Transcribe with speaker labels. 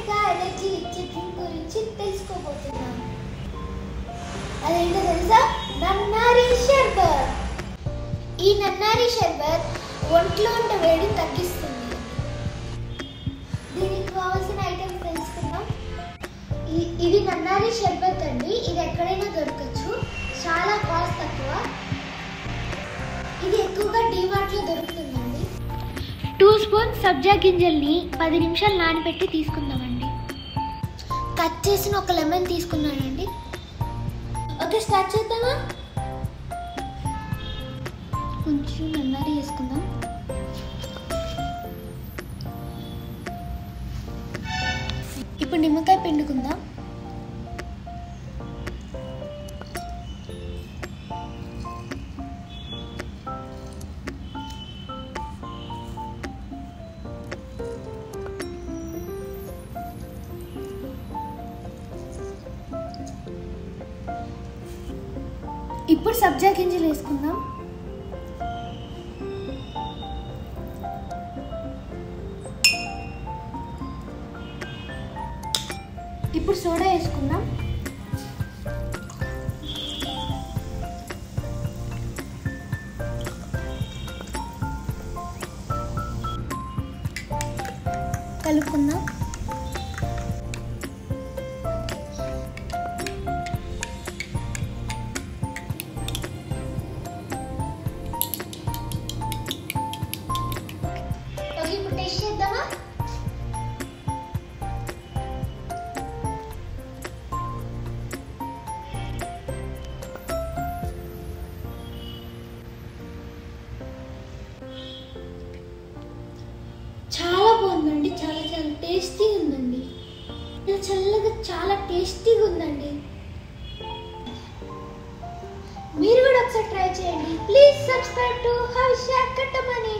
Speaker 1: గా ఎనర్జీ ఇచ్చే డ్రింక్ గురించి తెలుసుకోబోతున్నాం అదేంటో తెలుసా నన్నారి షర్బత్ ఈ నన్నారి షర్బత్ ఒంట్లో ఉండే వేడిని తగ్గిస్తుంది దీనికి కావాల్సిన ఐటమ్స్ తెలుసుకుందాం ఇ- ఇది నన్నారి షర్బత్ అండి ఇది ఎక్కడైనా దొరకచ్చు చాలా కాస్ట్ తక్కువ ఇది ఎక్కువగా డీమార్ట్లో దొరుకుతుందండి టూ స్పూన్స్ సబ్జా గింజల్ని పది నిమిషాలు నానబెట్టి తీసుకుందామండి కట్ చేసిన ఒక లెమన్ తీసుకున్నానండి ఓకే స్టార్ట్ చేద్దామా కొంచెం నన్నారి వేసుకుందాం ఇప్పుడు నిమ్మకాయ పిండుకుందాం ఇప్పుడు సబ్జా గింజలు వేసుకుందాం ఇప్పుడు సోడా వేసుకుందాం కలుపుకుందాం ఓకే ఇప్పుడు టేస్ట్ చేద్దామా చాలా బాగుందండి చాలా చాలా టేస్టీ ఉందండి ఇలా చల్లగా చాలా టేస్టీగా ఉందండి మీరు కూడా ఒకసారి ట్రై చేయండి ప్లీజ్ సబ్స్క్రైబ్ టు హర్ష కట్టమని